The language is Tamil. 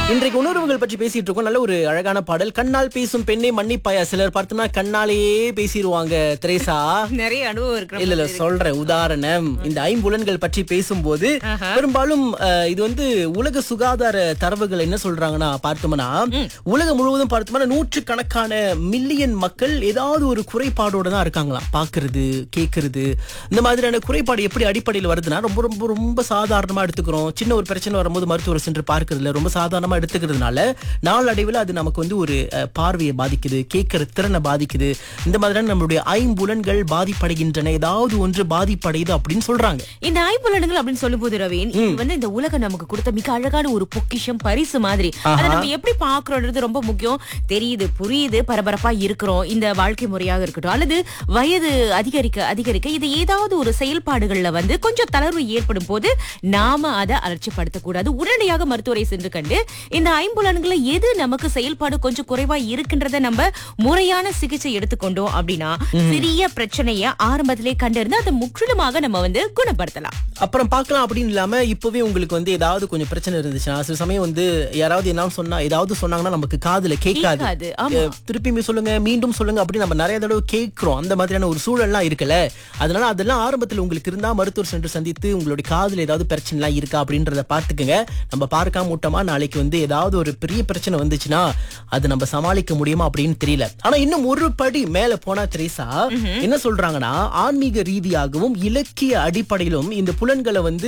இன்றைக்கு உணர்வுகள் பற்றி பேசிட்டு இருக்கோம் நல்ல ஒரு அழகான பாடல் கண்ணால் பேசும் பெண்ணே மன்னிப்பாயா சிலர் பார்த்தோம்னா கண்ணாலேயே பேசிடுவாங்க திரேசா நிறைய அனுபவம் இருக்கு இல்ல இல்ல சொல்றேன் உதாரணம் இந்த ஐம்புலன்கள் பற்றி பேசும்போது பெரும்பாலும் அஹ், இது வந்து உலக சுகாதார தரவுகள் என்ன சொல்றாங்கன்னா பார்த்தோம்னா உலகம் முழுவதும் பார்த்தோம்னா நூற்று கணக்கான மில்லியன் மக்கள் ஏதாவது ஒரு குறைபாடோட தான் இருக்காங்களாம் பாக்குறது கேக்குறது இந்த மாதிரியான குறைபாடு எப்படி அடிப்படையில் வருதுன்னா ரொம்ப ரொம்ப ரொம்ப சாதாரணமா எடுத்துக்கிறோம் சின்ன ஒரு பிரச்சனை வரும்போது மருத்துவர் சென்று பார்க்கறதுல ரொம்ப சாதாரணமா எடுத்துக்கிறதுனால நாளடைவில் அது நமக்கு வந்து ஒரு அஹ், பார்வையை பாதிக்குது கேட்கிற திறனை பாதிக்குது இந்த மாதிரியான நம்மளுடைய ஐம்புலன்கள் பாதிப்படைகின்றன ஏதாவது ஒன்று பாதிப்படையுது அப்படின்னு சொல்றாங்க இந்த ஐம்புலன்கள் அப்படின்னு சொல்லும்போது ரவீன் இது வந்து இந்த உலகம் நமக்கு கொடுத்த மிக அழகான ஒரு பொக்கிஷம் பரிசு மாதிரி அதை நம்ம எப்படி பாக்குறோன்றது ரொம்ப முக்கியம் தெரியுது புரியுது பரபரப்பா இருக்கிறோம் இந்த வாழ்க்கை முறையாக இருக்கட்டும் அல்லது வயது அதிகரிக்க அதிகரிக்க இது ஏதாவது ஒரு செயல்பாடுகள்ல வந்து கொஞ்சம் தளர்வு ஏற்படும் போது நாம அதை அலட்சியப்படுத்தக் கூடாது உடனடியாக மருத்துவரை சென்று கண்டு இந்த ஐம்புலன்களை எது நமக்கு செயல்பாடு கொஞ்சம் குறைவா இருக்கின்றத நம்ம முறையான சிகிச்சை எடுத்துக்கொண்டோம் அப்படின்னா சிறிய பிரச்சனைய ஆரம்பத்திலே கண்டறிந்து அதை முற்றிலுமாக நம்ம வந்து குணப்படுத்தலாம் அப்புறம் பார்க்கலாம் அப்படின்னு இல்லாம இப்பவே உங்களுக்கு வந்து ஏதாவது கொஞ்சம் பிரச்சனை இருந்துச்சுன்னா சில சமயம் வந்து யாராவது என்ன சொன்னா ஏதாவது சொன்னாங்கன்னா நமக்கு காதுல கேட்காது கேட்காது, ஆமா. அஹ், திருப்பியுமே சொல்லுங்க மீண்டும் சொல்லுங்க அப்படி நம்ம நிறைய தடவை கேட்கிறோம் அந்த மாதிரியான ஒரு சூழல்லாம் இருக்குல்ல அதனால அதெல்லாம் ஆரம்பத்துல உங்களுக்கு இருந்தா மருத்துவர் சென்று சந்தித்து உங்களுடைய காதுல ஏதாவது பிரச்சனை எல்லாம் இருக்கா அப்படின்றத பாத்துக்கங்க நம்ம பார்க்காம விட்டோமா நாளைக்கு வந்து ஏதாவது ஒரு பெரிய பிரச்சனை வந்துச்சுன்னா அது நம்ம சமாளிக்க முடியுமா அப்படின்னு தெரியல ஆனா இன்னும் ஒரு படி மேல போனா திரேசா என்ன சொல்றாங்கன்னா ஆன்மீக ரீதியாகவும் இலக்கிய அடிப்படையிலும் இந்த புலன்களை வந்து